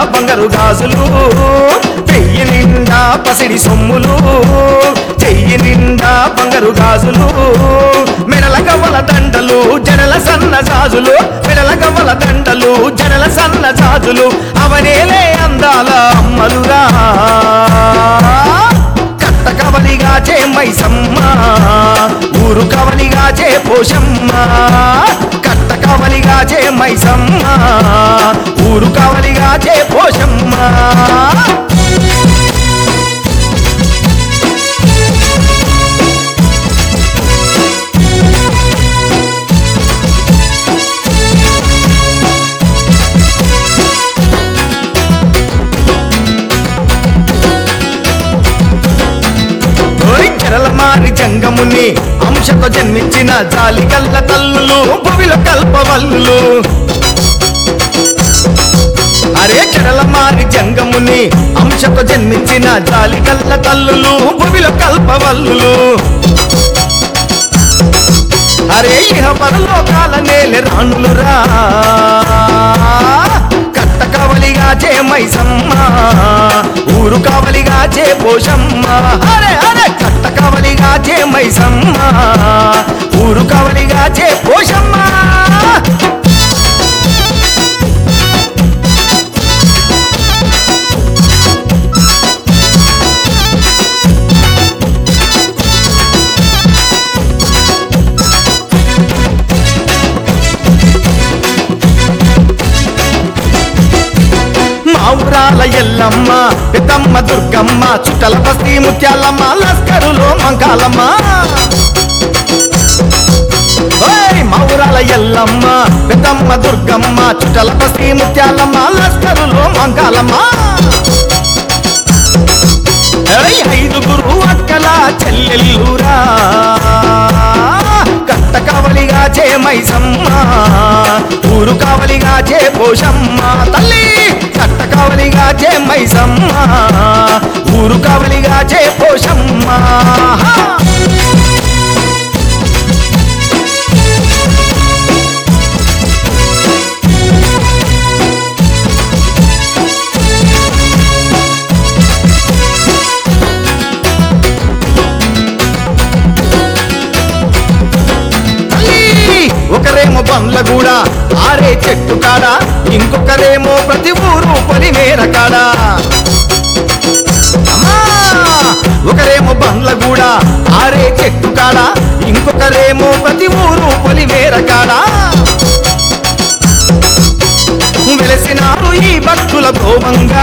బంగారు గాజులు పెయ్యి నిండా పసిడి సొమ్ములు చెయ్యి నిండా బంగారు గాజులు మెడల గవ్వల దండలు జనల సన్న జాజులు మెడల గవ్వల దండలు జనల సన్న జాజులు అవనేలే అందాల అమ్మలురా కట్ట కవలిగా చే మైసమ్మ ఊరు కవలిగా చే పోషమ్మ కట్ట కవలిగా చే మైసమ్మ ఊరు కవలిగా చే పోషమ్మ ఓయ్ చెరల మారి జంగముని అంశతో జన్మించిన జాలి కల్ల తల్లులు భువిలో కల్పవల్లులు అరే చెరల మారి జంగముని అంశతో జన్మించిన జాలి కల్ల తల్లులు భువిలో కల్పవల్లులు అరే ఇహ పరలోకాల నేలె రాణులురా కట్ట కవలిగా చే మైసమ్మ ఊరు కావలిగా చే పోషమ్మ అరే అరే కట్ట కవలిగా చే మైసమ్మ ఊరు కావలిగా చే పోషమ్మ మా ఊరాల ఎల్లమ్మ పెద్దమ్మ దుర్గమ్మ చుట్టల బస్తీ ముత్యాలమ్మ లస్కరులో మంకాలమ్మ ఓయ్ మా ఊరాల ఎల్లమ్మ పెద్దమ్మ దుర్గమ్మ చుట్టల బస్తీ ముత్యాలమ్మ లస్కరులో మంకాలమ్మ ఏయ్ ఐదుగురు అక్కల చెల్లెల్లురా కట్ట కవలిగా చే మైసమ్మ ఊరు కావలిగా చే పోషమ్మ తల్లి కట్ట కావలిగా చే మైసమ్మ ఊరు కావలిగా చే పోషమ్మ తల్లి ఒకరేమో బండ్లగూడ ఆరే చెట్టు కాడ ఇంకొకరేమో ప్రతి ఊరు పొలిమేర కాడ అమ్మా! ఒకరేమో బండ్లగూడ ఆరే చెట్టు కాడ ఇంకొకరేమో ప్రతి ఊరు పొలిమేర కాడ వెలసినారు ఈ భక్తుల భోమంగా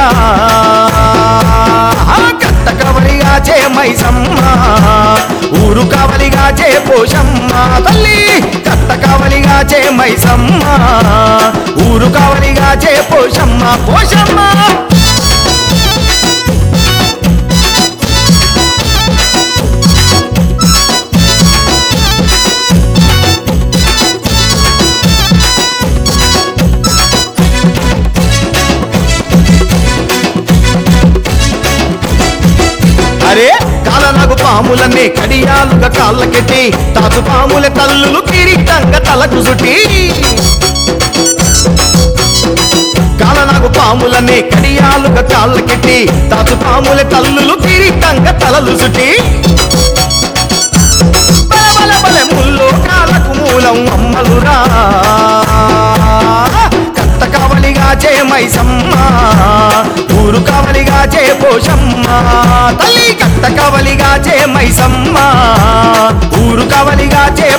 కట్ట కవలిగా చే మైసమ్మ ఊరు కావలిగా చే పోషమ్మ తల్లి కట్ట కావలిగా చే మైసమ్మ ఊరు కావలిగా చే పోషమ్మ పోషమ్మ అరే కాలనగు పాములనే కడియాలుగా కాళ్ళకెట్టి తాచు పాముల తల్లులు కిరీటంగా తలకు సుటి కాలనగు పాములనే కడియాలుగా కాళ్ళకెట్టి తాచు పాముల తల్లులు కిరీటంగా తలలు సుటి బల బల బల ముల్లో కాలకు మూలం అమ్మలురా కట్ట కావలిగా చే మైసమ్మ ఊరు కావలిగా చే పోషమ్మ తల్లి కట్ట కావలిగా చే మైసమ్మ ఊరు కావలిగా చే